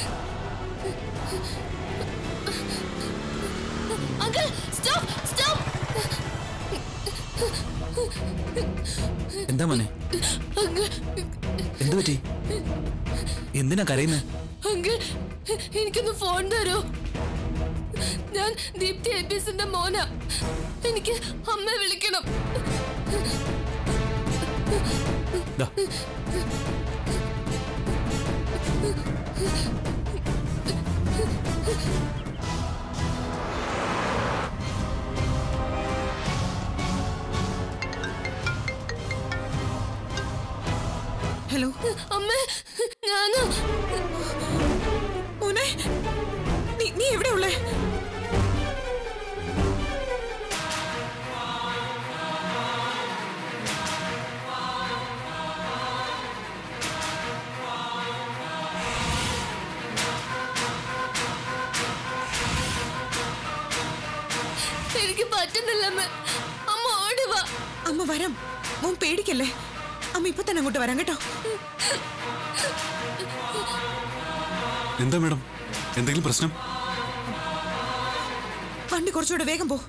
Uncle stop stop എന്താ മോനെ uncle എന്തു പറ്റി എന്തിനാ കരയുന്നത് അങ്കിൾ എനിക്കൊന്ന് ഫോൺ തരോ ഞാൻ ദീപ്തി എബിസിന്റെ മോന എനിക്ക് അമ്മ വിളിക്കണം ദാ. ഹലോ അമ്മ ഞാന് മോനെ നീ നീ എവിടെ ഉള്ളേ എനിക്ക് പറ്റുന്നില്ല അമ്മ അമ്മ ഓടി വാ അമ്മ വരാം മോൻ പേടിക്കല്ലേ അമ്മ ഇപ്പൊ തന്നെ അങ്ങോട്ട് വരാം കേട്ടോ എന്താ മേഡം എന്തെങ്കിലും പ്രശ്നം വണ്ടി കുറച്ചുകൂടെ വേഗം പോ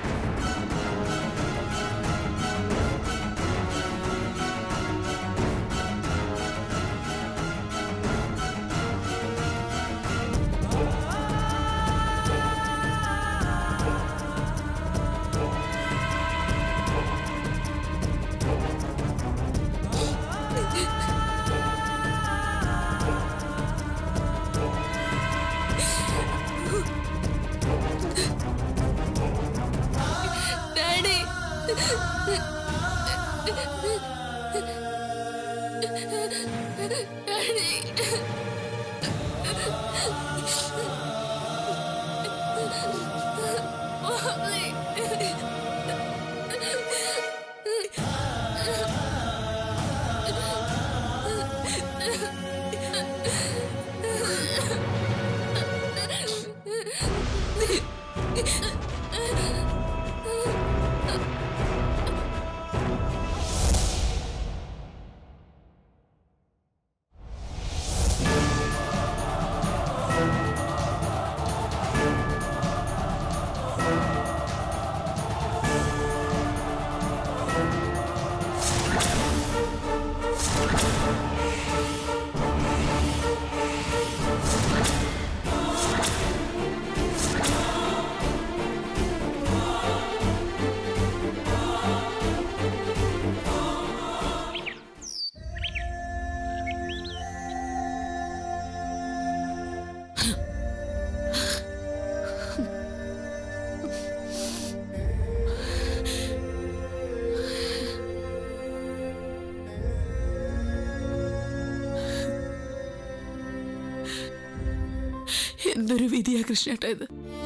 ഡാഡി ഡാഡി മോളെ. എന്തൊരു വിധിയാ കൃഷ്ണേട്ട ഇത്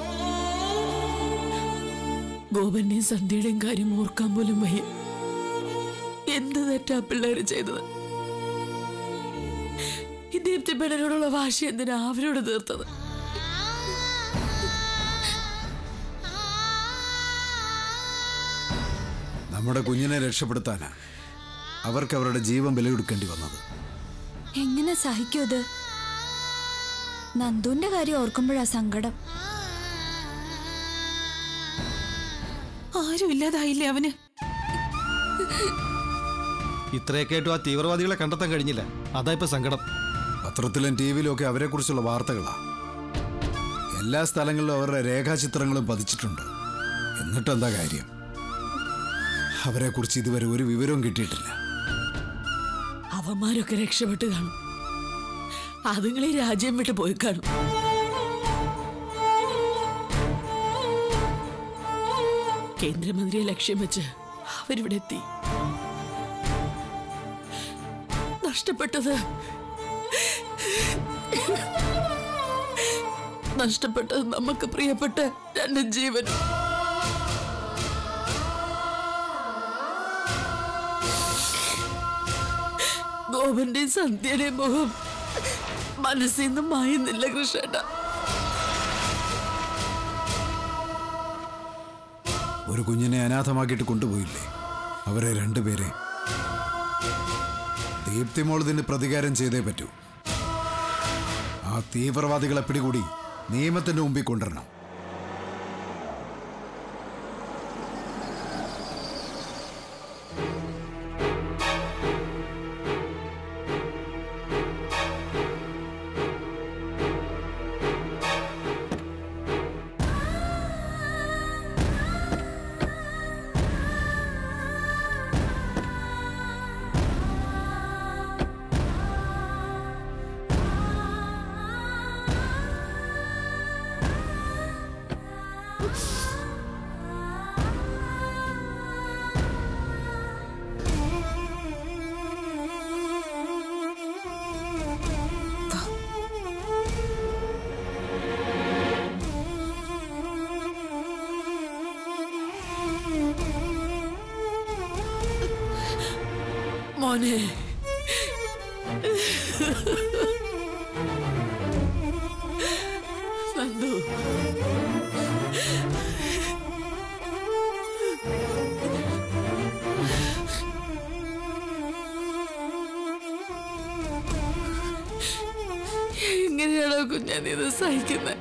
ഗോപന്റെയും സന്ധ്യയുടെയും കാര്യം ഓർക്കാൻ പോലും വയ്യ എന്ത് തെറ്റാ പിള്ളേര് ചെയ്തത് ഈ ദീപ്തി പെണ്ണനോടുള്ള വാശി എന്തിനാ അവരോട് തീർത്തത് നമ്മുടെ കുഞ്ഞിനെ രക്ഷപ്പെടുത്താനാ അവർക്ക് അവരുടെ ജീവൻ ബലികൊടുക്കേണ്ടി വന്നത് എങ്ങനെ സഹിക്കൂ ഇത് നന്ദുവിന്റെ കാര്യം ഓർക്കുമ്പോഴാ സങ്കടം ആരും ഇല്ലാതായില്ലേ അവന് ഇത്രയൊക്കെ ആയിട്ടും ആ തീവ്രവാദികളെ കണ്ടെത്താൻ കഴിഞ്ഞില്ല അതാ ഇപ്പൊ സങ്കടം പത്രത്തിലും ടി വിയിലും ഒക്കെ അവരെക്കുറിച്ചുള്ള വാർത്തകളാ എല്ലാ സ്ഥലങ്ങളിലും അവരുടെ രേഖാചിത്രങ്ങളും പതിച്ചിട്ടുണ്ട് എന്നിട്ടെന്താ കാര്യം അവരെക്കുറിച്ച് ഇതുവരെ ഒരു വിവരവും കിട്ടിയിട്ടില്ല അവന്മാരൊക്കെ രക്ഷപ്പെട്ട് കാണും അതുങ്ങളീ രാജ്യം വിട്ട് പോയി കാണും കേന്ദ്രമന്ത്രിയെ ലക്ഷ്യം വെച്ച് അവരിവിടെ എത്തി നഷ്ടപ്പെട്ടത് നഷ്ടപ്പെട്ടത് നമുക്ക് പ്രിയപ്പെട്ട രണ്ട് ജീവനും ഗോപന്റെയും സന്ധ്യയുടെയും മുഖം മനസ്സിൽ നിന്ന് മായുന്നില്ല കൃഷ്ണേട്ട ഒരു കുഞ്ഞിനെ അനാഥമാക്കിയിട്ട് കൊണ്ടുപോയില്ലേ അവരെ രണ്ടുപേരെ ദീപ്തിമോൾ ഇതിന് പ്രതികാരം ചെയ്തേ പറ്റൂ ആ ആ തീവ്രവാദികളെ പിടികൂടി നിയമത്തിന്റെ മുമ്പിൽ കൊണ്ടുവരണം മോനെ നന്ദു എങ്ങനെയാണോ കുഞ്ഞാൻ ഇത് സഹിക്കുന്നത്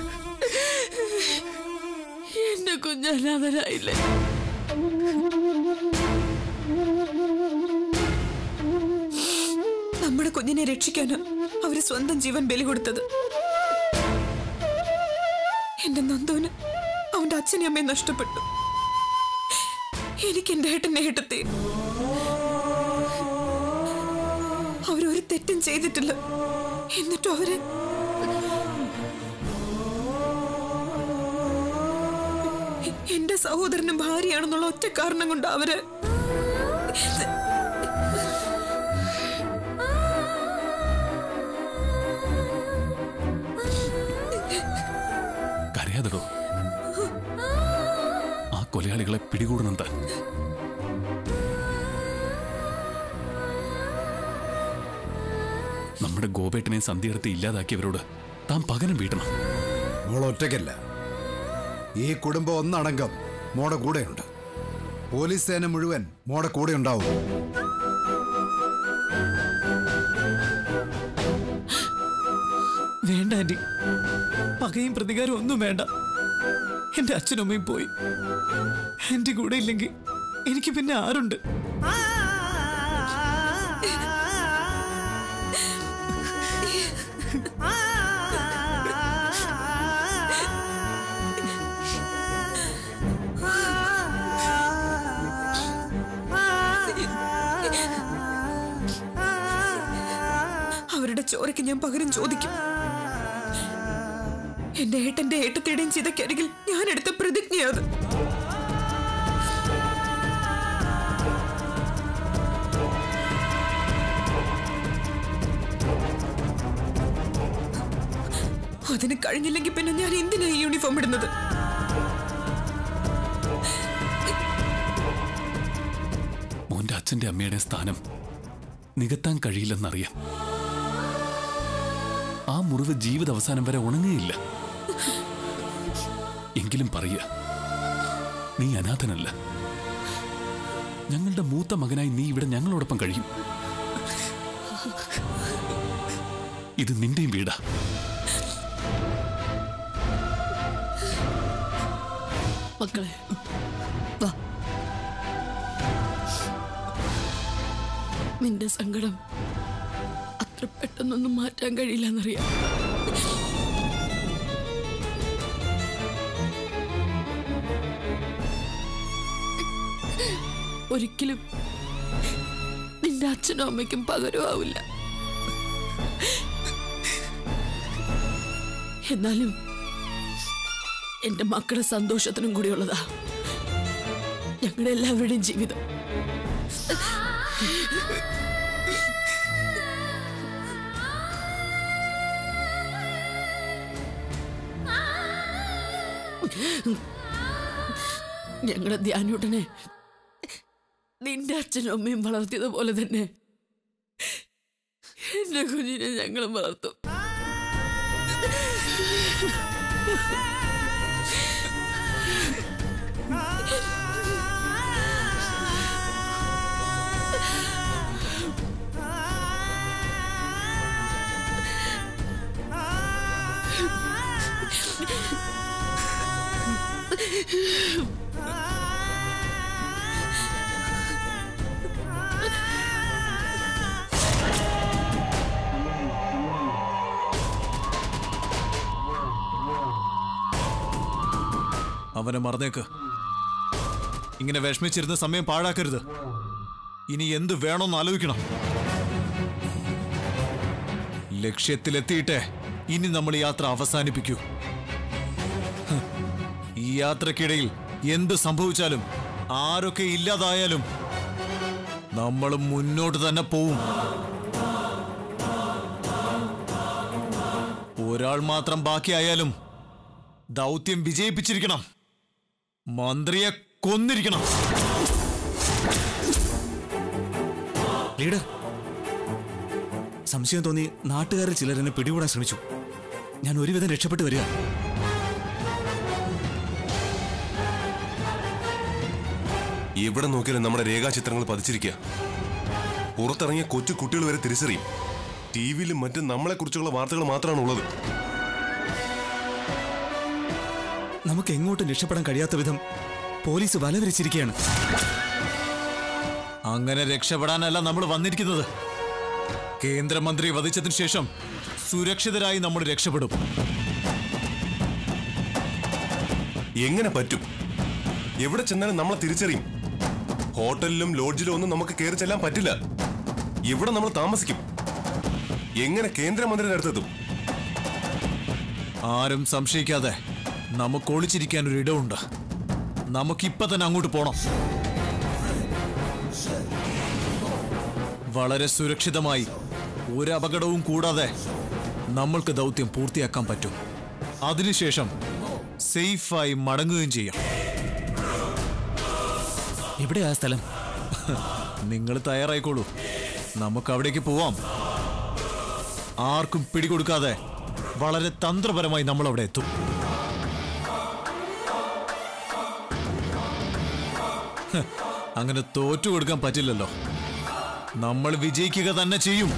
എന്റെ കുഞ്ഞാനാഥനായില്ലേ നമ്മുടെ കുഞ്ഞിനെ രക്ഷിക്കാനാ അവര് സ്വന്തം ജീവൻ ബലി കൊടുത്തത് എന്റെ നന്ദുവിന് അവന്റെ അച്ഛനെയും അമ്മയും നഷ്ടപ്പെട്ടു എനിക്ക് എന്റെ ഏട്ടനെ ഏട്ടത്തെ അവരൊരു തെറ്റും ചെയ്തിട്ടില്ല എന്നിട്ടും അവര് എ- എന്റെ സഹോദരനും ഭാര്യയാണെന്നുള്ള ഒറ്റ കാരണം കൊണ്ട് അവര് കരയാതടോ ആ കൊലയാളികളെ പിടികൂടുന്നുണ്ട് നമ്മുടെ ഗോപേട്ടനെ സന്ധ്യയെടുത്ത് ഇല്ലാതാക്കിയവരോട് താൻ പകരം വീട്ടണം മോൾ ഒറ്റയ്ക്കല്ല ഈ കുടുംബം ഒന്നടങ്കം മോടെ കൂടെയുണ്ട് പോലീസ് സേന മുഴുവൻ മോടെ കൂടെ ഉണ്ടാവും വേണ്ട ആന്റി പകയും പ്രതികാരം ഒന്നും വേണ്ട എന്റെ അച്ഛനും അമ്മയും പോയി എന്റെ കൂടെ ഇല്ലെങ്കിൽ എനിക്ക് പിന്നെ ആരുണ്ട് അവരുടെ ചോരയ്ക്ക് ഞാൻ പകരം ചോദിക്കും എന്റെ ഏട്ടന്റെ ഏട്ടത്തിയുടെയും ചിതയ്ക്കരികിൽ ഞാൻ എടുത്ത പ്രതിജ്ഞയത് അതിന് കഴിഞ്ഞില്ലെങ്കിൽ പിന്നെ ഞാൻ എന്തിനാ ഈ യൂണിഫോം ഇടുന്നത് മോന്റെ അച്ഛന്റെ അമ്മയുടെ സ്ഥാനം നികത്താൻ കഴിയില്ലെന്നറിയാം ആ മുറിവ് ജീവിത അവസാനം വരെ ഉണങ്ങുകയില്ല എങ്കിലും പറയുക നീ അനാഥനല്ല ഞങ്ങളുടെ മൂത്ത മകനായി നീ ഇവിടെ ഞങ്ങളോടൊപ്പം കഴിയും ഇത് നിന്റെയും വീടാ മക്കളെ വാ നിന്റെ സങ്കടം അത്ര പെട്ടെന്നൊന്നും മാറ്റാൻ കഴിയില്ലെന്നറിയാം ഒരിക്കലും നിന്റെ അച്ഛനും അമ്മയ്ക്കും പകരമാവില്ല എന്നാലും എന്റെ മക്കളുടെ സന്തോഷത്തിനും കൂടിയുള്ളതാ ഞങ്ങളുടെ എല്ലാവരുടെയും ജീവിതം ഞങ്ങളുടെ ധ്യാനൂട്ടനെ നിന്റെ അച്ഛനും അമ്മയും വളർത്തിയത് പോലെ തന്നെ എന്റെ കുഞ്ഞിനെ ഞങ്ങളും വളർത്തും അവനെ മറന്നേക്ക് ഇങ്ങനെ വിഷമിച്ചിരുന്ന സമയം പാഴാക്കരുത് ഇനി എന്ത് വേണമെന്ന് ആലോചിക്കണം ലക്ഷ്യത്തിലെത്തിയിട്ടേ ഇനി നമ്മൾ ഈ യാത്ര അവസാനിപ്പിക്കൂ ഹ്. ഈ യാത്രക്കിടയിൽ എന്ത് സംഭവിച്ചാലും ആരൊക്കെ ഇല്ലാതായാലും നമ്മൾ മുന്നോട്ട് തന്നെ പോവും ഒരാൾ മാത്രം ബാക്കിയായാലും ദൗത്യം വിജയിപ്പിച്ചിരിക്കണം മന്ത്രിയെ കൊന്നിരിക്കണം ലീഡർ സംശയം തോന്നി നാട്ടുകാരിൽ ചിലർ എന്നെ പിടികൂടാൻ ശ്രമിച്ചു ഞാൻ ഒരുവിധം രക്ഷപ്പെട്ടു വരിക എവിടെ നോക്കിയാലും നമ്മുടെ രേഖാചിത്രങ്ങൾ പതിച്ചിരിക്കുക പുറത്തിറങ്ങിയ കൊച്ചു കുട്ടികൾ വരെ തിരിച്ചറിയും ടി വിയിലും മറ്റും നമ്മളെക്കുറിച്ചുള്ള വാർത്തകൾ മാത്രമാണ് ഉള്ളത് നമുക്ക് എങ്ങോട്ടും രക്ഷപ്പെടാൻ കഴിയാത്ത വിധം പോലീസ് വലവിരിച്ചിരിക്കുകയാണ് അങ്ങനെ രക്ഷപ്പെടാനല്ല നമ്മൾ വന്നിരിക്കുന്നത് കേന്ദ്രമന്ത്രി വധിച്ചതിന് ശേഷം സുരക്ഷിതരായി നമ്മൾ രക്ഷപ്പെടും എങ്ങനെ പറ്റും എവിടെ ചെന്നാലും നമ്മളെ തിരിച്ചറിയും ഹോട്ടലിലും ലോഡ്ജിലും ഒന്നും നമുക്ക് കയറി ചെല്ലാൻ പറ്റില്ല എവിടെ നമ്മൾ താമസിക്കും എങ്ങനെ കേന്ദ്രമന്ത്രിയുടെ അടുത്തെത്തും ആരും സംശയിക്കാതെ നമുക്ക് ഒളിച്ചിരിക്കാൻ ഒരു ഇടമുണ്ട് നമുക്കിപ്പൊ തന്നെ അങ്ങോട്ട് പോണം വളരെ സുരക്ഷിതമായി ഒരു അപകടവും കൂടാതെ നമ്മൾക്ക് ദൗത്യം പൂർത്തിയാക്കാൻ പറ്റും അതിനുശേഷം സേഫായി മടങ്ങുകയും ചെയ്യാം എവിടെയാ ആ സ്ഥലം നിങ്ങൾ തയ്യാറായിക്കോളൂ നമുക്ക് അവിടേക്ക് പോവാം ആർക്കും പിടികൊടുക്കാതെ വളരെ തന്ത്രപരമായി നമ്മൾ അവിടെ എത്തും ഹ്, അങ്ങനെ തോറ്റു കൊടുക്കാൻ പറ്റില്ലല്ലോ നമ്മൾ വിജയിക്കുക തന്നെ ചെയ്യും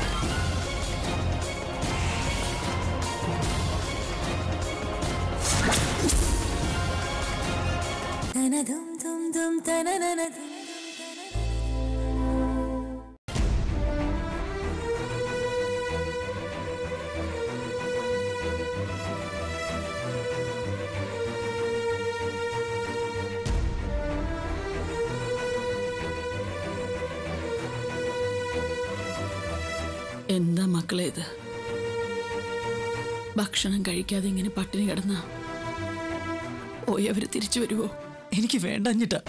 എന്താ മക്കളെ ഇത് ഭക്ഷണം കഴിക്കാതെ ഇങ്ങനെ പട്ടിണി കിടന്ന പോയവര് തിരിച്ചു വരുവോ എനിക്ക് വേണ്ടഞ്ഞിട്ടാ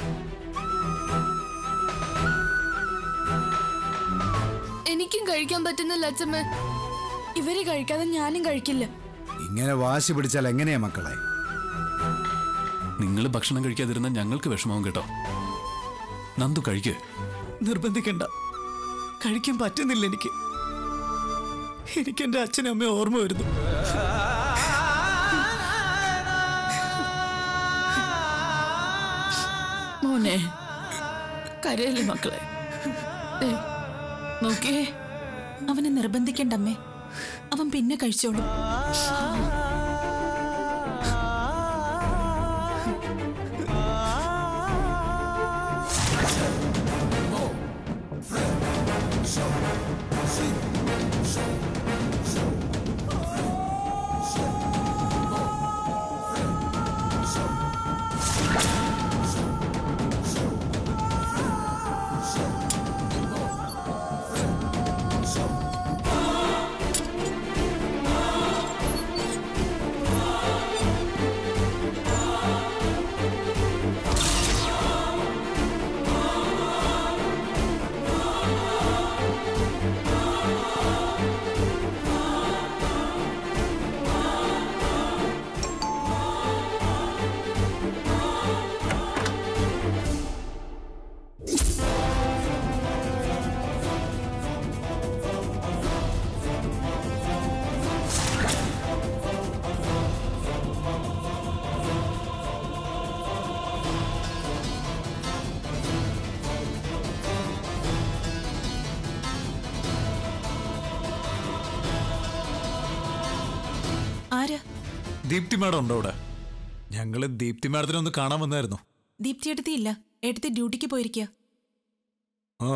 എനിക്കും കഴിക്കാൻ പറ്റുന്നില്ല അച്ഛമ്മ ഇവര് കഴിക്കാതെ ഞാനും കഴിക്കില്ല ഇങ്ങനെ വാശി പിടിച്ചാൽ എങ്ങനെയാ മക്കളെ നിങ്ങൾ ഭക്ഷണം കഴിക്കാതിരുന്ന ഞങ്ങൾക്ക് വിഷമാവും കേട്ടോ നന്ദു കഴിക്ക് നിർബന്ധിക്കണ്ട കഴിക്കാൻ പറ്റുന്നില്ല എനിക്ക് എനിക്ക് എന്റെ അച്ഛനും അമ്മയും ഓർമ്മ വരുന്നു മോനെ കരയല്ലേ മക്കളെ ദേ, നോക്കിയേ അവനെ നിർബന്ധിക്കണ്ടമ്മേ അവൻ പിന്നെ കഴിച്ചോളും ആരാ ദീപ്തി മാഡം ഉണ്ടോ അവിടെ ഞങ്ങള് ദീപ്തി മാഡത്തിനെ ഒന്ന് കാണാൻ വന്നായിരുന്നു ദീപ്തി എടുത്തി ഇല്ല എടുത്ത് ഡ്യൂട്ടിക്ക് പോയിരിക്കുക ആ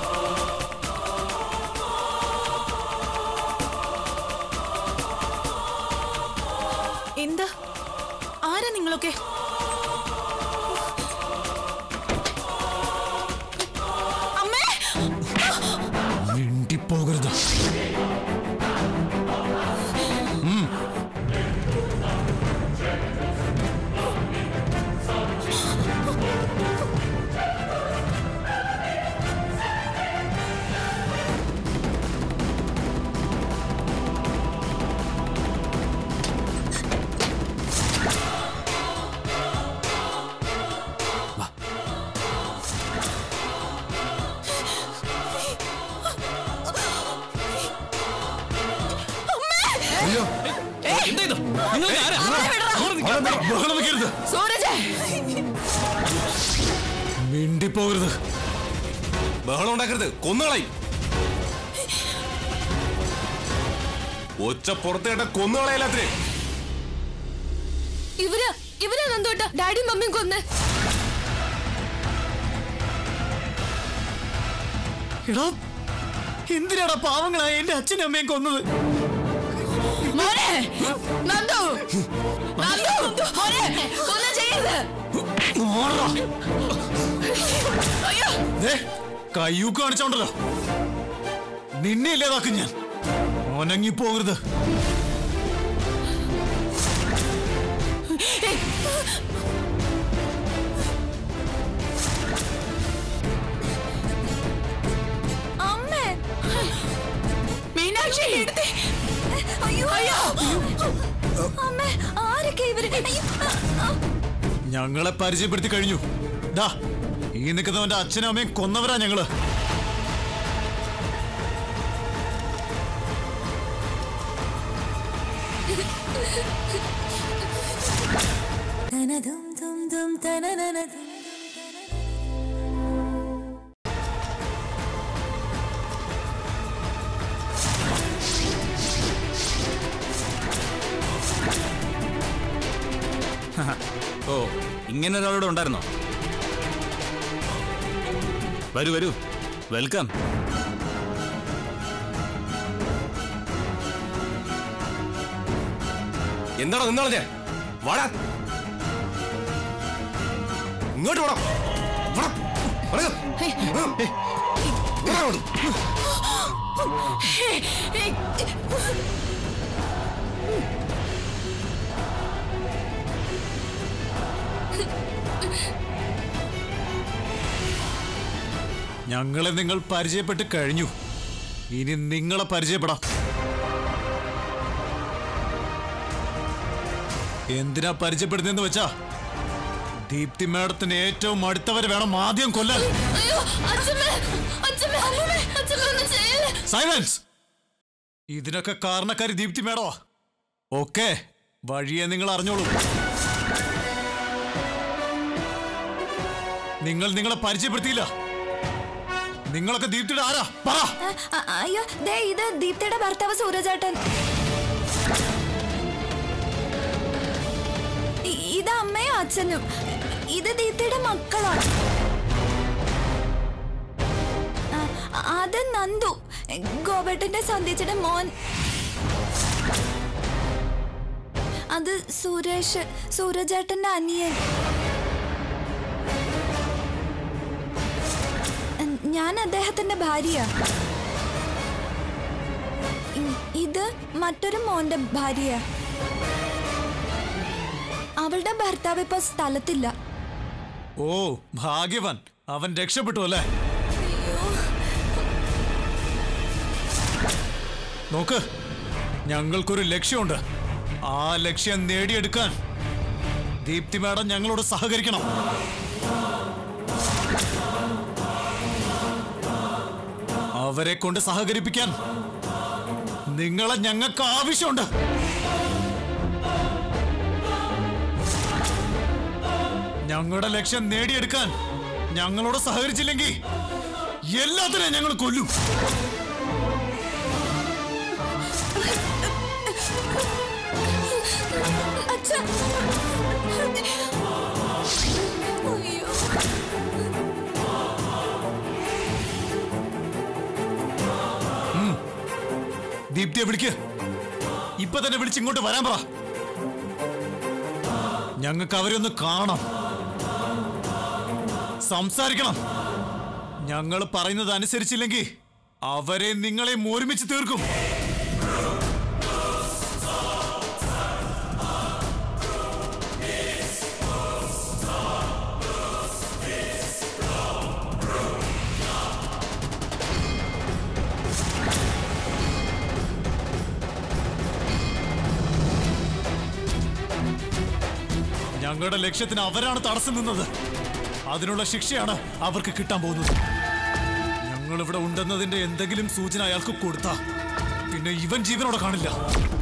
എന്താ ആരാ നിങ്ങളൊക്കെ അമ്മേ മിണ്ടിപ്പോകരുത് അയ്യോ എന്താ ഇത് നിങ്ങൾ ആരാ ബഹളം വെക്കരുത് സൂരജ് മിണ്ടിപ്പോകരുത് ബഹളം ഉണ്ടാക്കരുത് കൊന്നുകളയും ഒച്ച പുറത്തേട്ട കൊന്നുകളയല്ലാത്രേ ഇവരാ ഇവരാ നന്ദോട്ട ഡാഡിയും മമ്മിയും കൊന്ന് എടാ എന്തിനാടാ പാവങ്ങളായ എന്റെ അച്ഛനും അമ്മയും കൊന്നത് മോനെ നന്ദു നന്ദു മോനെ ഒന്നും ചെയ്യരുത് അയ്യോ ദേ, കയ്യൂക്ക് കാണിച്ചോണ്ടല്ലോ നിന്നെ ഇല്ലാതാക്കും ഞാൻ ഒനങ്ങി പോകരുത് അമ്മേ മീനാക്ഷി അയ്യോ അയ്യോ അമ്മേ ആരൊക്കെ ഇവര് അയ്യോ, ആ, ആ. ഞങ്ങളെ പരിചയപ്പെടുത്തി കഴിഞ്ഞു ദാ ഈ നിൽക്കുന്നവന്റെ അച്ഛനും അമ്മയും കൊന്നവരാ ഞങ്ങള് ഓ ഇങ്ങനെ ഒരാളോട് ഉണ്ടായിരുന്നോ വരൂ വരൂ വെൽക്കം എന്താണോ നിന്നാളെ ഞാൻ വാടാ ഇങ്ങോട്ട് വാടാ വാടാ. വരൂ. വാടാ അങ്ങോട്ട്. ഞങ്ങളെ നിങ്ങൾ പരിചയപ്പെട്ട് കഴിഞ്ഞു ഇനി നിങ്ങളെ പരിചയപ്പെടാം എന്തിനാ പരിചയപ്പെടുന്നതെന്ന് വെച്ചാ ദീപ്തി മാഡത്തിന് ഏറ്റവും അടുത്തവരെ വേണം ആദ്യം കൊല്ലാൻ അയ്യോ അച്ഛമ്മേ അച്ഛമ്മേ അമ്മമ്മേ അച്ഛമ്മേ ഒന്നും ചെയ്യല്ലേ സൈലൻസ് ഇതിനൊക്കെ കാരണക്കാരി ദീപ്തി മേടോ ഓക്കെ വഴിയെ നിങ്ങൾ അറിഞ്ഞോളൂ നിങ്ങൾ നിങ്ങളെ പരിചയപ്പെടുത്തിയില്ല നിങ്ങളൊക്കെ ദീപ്തിയുടെ ആരാ പറ അയ്യോ ദേ ഇത് ദീപ്തിയുടെ ഭർത്താവ് സൂരജേട്ടൻ ഇ- ഇത് അമ്മയും അച്ഛനും ഇത് ദീപ്തിയുടെ മക്കളാണ് ആ, അത് നന്ദു ഗോപേട്ടന്റെ സന്ധ്യച്ചയുടെ മോൻ അത് സുരേഷ് സൂരജേട്ടന്റെ അനിയൻ ഞാൻ അദ്ദേഹത്തിന്റെ ഭാര്യ ഇത് മറ്റൊരു മോന്റെ ഭാര്യ അവളുടെ ഭർത്താവ് ഇപ്പൊ സ്ഥലത്തില്ല ഓ ഭാഗ്യവാൻ അവൻ രക്ഷപ്പെട്ടു അല്ലേ നോക്ക് ഞങ്ങൾക്കൊരു ലക്ഷ്യമുണ്ട് ആ ലക്ഷ്യം നേടിയെടുക്കാൻ ദീപ്തി മാഡം ഞങ്ങളോട് സഹകരിക്കണം അവരെ കൊണ്ട് സഹകരിപ്പിക്കാൻ നിങ്ങളെ ഞങ്ങൾക്ക് ആവശ്യമുണ്ട് ഞങ്ങളുടെ ലക്ഷ്യം നേടിയെടുക്കാൻ ഞങ്ങളോട് സഹകരിച്ചില്ലെങ്കിൽ എല്ലാത്തിനെയും ഞങ്ങൾ കൊല്ലും അച്ഛ ദീപ്തിയെ വിളിക്ക് ഇപ്പൊ തന്നെ വിളിച്ച് ഇങ്ങോട്ട് വരാൻ പറ ഞങ്ങൾക്ക് അവരെ ഒന്ന് കാണാം സംസാരിക്കണം ഞങ്ങൾ പറയുന്നത് അനുസരിച്ചില്ലെങ്കിൽ അവരെ നിങ്ങളെ ഒരുമിച്ച് തീർക്കും ഞങ്ങളുടെ ലക്ഷ്യത്തിന് അവരാണ് തടസ്സം നിന്നത് അതിനുള്ള ശിക്ഷയാണ് അവർക്ക് കിട്ടാൻ പോകുന്നത് ഞങ്ങൾ ഇവിടെ ഉണ്ടെന്നതിന്റെ എന്തെങ്കിലും സൂചന അയാൾക്ക് കൊടുത്താ പിന്നെ ഇവൻ ജീവനോടെ കാണില്ല